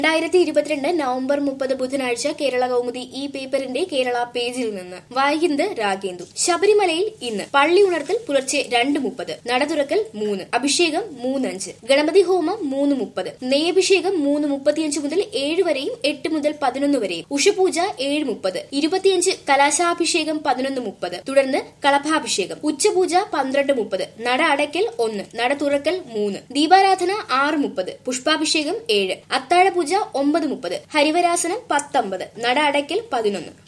രണ്ടായിരത്തി ഇരുപത്തിരണ്ട് നവംബർ മുപ്പത് ബുധനാഴ്ച കേരള കൗമുദി ഈ പേപ്പറിന്റെ കേരള പേജിൽ നിന്ന് വായിക്കുന്നത് രാഗേന്ദു ശബരിമലയിൽ ഇന്ന് പള്ളി ഉണർത്തൽ പുലർച്ചെ രണ്ട് മുപ്പത് നട തുറക്കൽ മൂന്ന് അഭിഷേകം മൂന്നഞ്ച് ഗണപതി ഹോമം മൂന്ന് മുപ്പത് നെയ്യഭിഷേകം മൂന്ന് മുപ്പത്തിയഞ്ച് മുതൽ ഏഴ് വരെയും എട്ട് മുതൽ പതിനൊന്ന് വരെയും ഉഷപൂജ ഏഴ് മുപ്പത് ഇരുപത്തിയഞ്ച് കലാശാഭിഷേകം പതിനൊന്ന് മുപ്പത് തുടർന്ന് കളഭാഭിഷേകം ഉച്ചപൂജ പന്ത്രണ്ട് മുപ്പത് നട അടയ്ക്കൽ ഒന്ന് നട തുറക്കൽ മൂന്ന് ദീപാരാധന ആറ് മുപ്പത് പുഷ്പാഭിഷേകം ഏഴ് അത്താഴപൂജ ഒമ്പത് മുപ്പത് ഹരിവരാസനം പത്തൊമ്പത് നട അടയ്ക്കൽ പതിനൊന്ന്